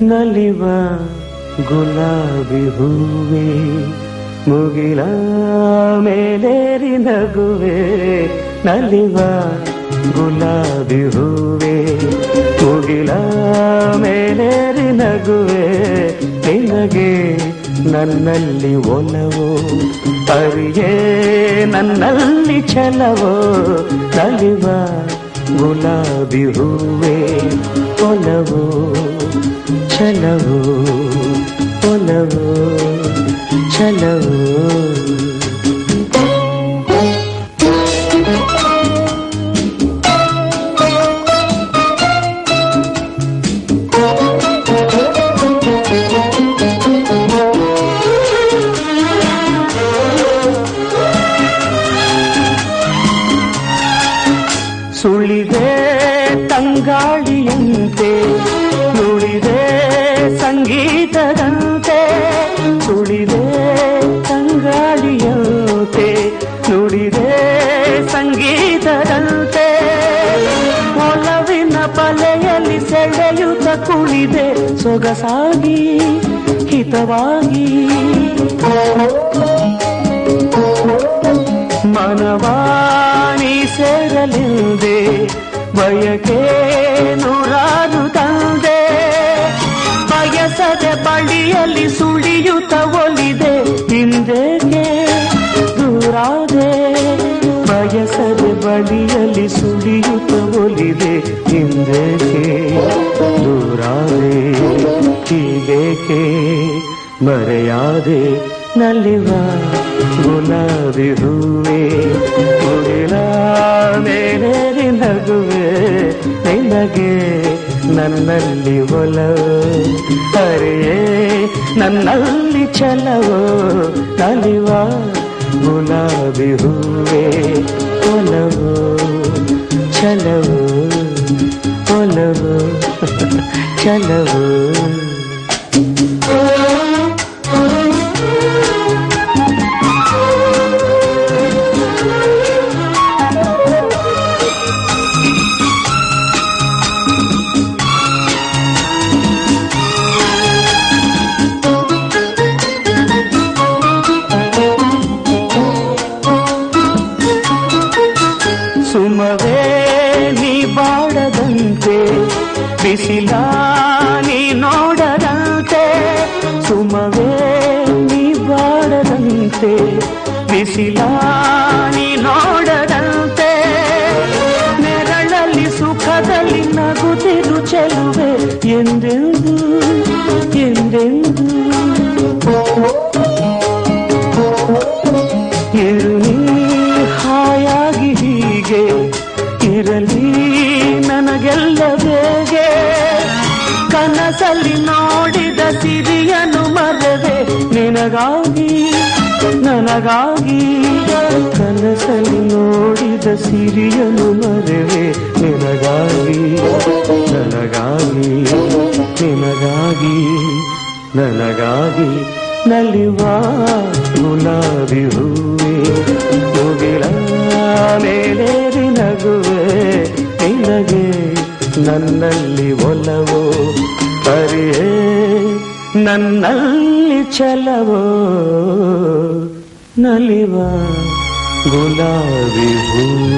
ನಲಿವ ಗುಲಾಬಿ ಹೂವೆ ಮುಗಿಲ ಮೇಲೇರಿ ನಗುವೆ ನಲಿವ ಗುಲಾಬಿ ಹೂವೆ ಮುಗಿಲ ಮೇಲೇರಿ ನಗುವೆ ನಿನಗೆ ನನ್ನಲ್ಲಿ ಒಲವೋ ಅರಿಯೇ ನನ್ನಲ್ಲಿ ಛಲವೋ ನಲಿವ ಗುಲಾಬಿ ಹೂವೆ ಒಲವೋ ಛಲವೋ ಒಲವೋ ಛಲವೋ ಸುಳಿದೆ ತಂಗಾಳಿಯಂತೆ ನುಡಿದೆ ಸಂಗೀತದಂತೆ ಸುಳಿದೆ ತಂಗಾಳಿಯಂತೆ ನುಡಿದೆ ಸಂಗೀತದಂತೆ ಒಲವಿನ ಬಲೆಯಲ್ಲಿ ಸೆಳೆಯುತ್ತ ಕುಳಿದೆ ಸೊಗಸಾಗಿ ಹಿತವಾಗಿ ಮನವಾಣಿ ಸೇರಲಿಂದೆ ಬಯಕೆ ನೂರಾರು ತಂದೆ ಬಯಸದೆ ಬಳಿಯಲ್ಲಿ ಸುಳಿಯುತ್ತ ಒಲಿದೆ ಹಿಂದೆಗೆ ದೂರಾದೆ ಬಯಸದೆ ಬಳಿಯಲ್ಲಿ ಸುಳಿಯುತ್ತ ಒಲಿದೆ ಹಿಂದೆಗೆ ದೂರಾದೆ ಹೀಗೇಕೆ ಮರೆಯಾದೆ ನಲಿವ ಗುಲಾಬಿ ಹೂವೆ ಮುಗಿಲ ಮೇಲೇರಿ ನಗುವೆ ನಿನಗೆ ನನ್ನಲ್ಲಿ ಒಲವು ಅರೆಯೇ ನನ್ನಲ್ಲಿ ಛಲವೋ ನಲಿವ ಗುಲಾಬಿ ಹೂವೆ ಒಲವು ಛಲವು ಒಲವು ಛಲವು ಸುಮವೇ ನೀ ಬಾಡದಂತೆ ಬಿಸಿಲ ನೀ ನೋಡದಂತೆ ಸುಮವೇ ನೀ ಬಾಡದಂತೆ ಬಿಸಿಲ ನೀ ನೋಡದಂತೆ ನೆರಳಲ್ಲಿ ಸುಖದಲ್ಲಿ ನಗುತ್ತಿರು ಚೆಲುವೆ ಎಂದೆಂದು ಎಂದೆಂದು ಇರು ನೀ ಹಾಯಾಗಿ ಹೀಗೆ ಇರಲಿ ನನಗೆಲ್ಲ ಬೇಗೆ ಕನಸಲ್ಲಿ ನೋಡಿದ ಸಿರಿಯನು ಮರದೆ ನಿನಗಾಗಿ ನನಗಾಗಿ ಕನಸಲ್ಲಿ ನೋಡಿದ ಸಿರಿಯನು ಮರವೆ ನಿನಗಾಗಿ ನನಗಾಗಿ ನಿನಗಾಗಿ ನನಗಾಗಿ ನಲಿವ ಗುಲಾಬಿ ಹೂವೆ ಮುಗಿಲ ಮೇಲೇರಿ ನಗುವೆ ನಿನಗೆ ನನ್ನಲ್ಲಿ ಒಲವೋ ಅರಿಯೇ ನನ್ನಲ್ಲಿ ಛಲವೋ ನಲಿವ ಗುಲಾಬಿ ಹೂ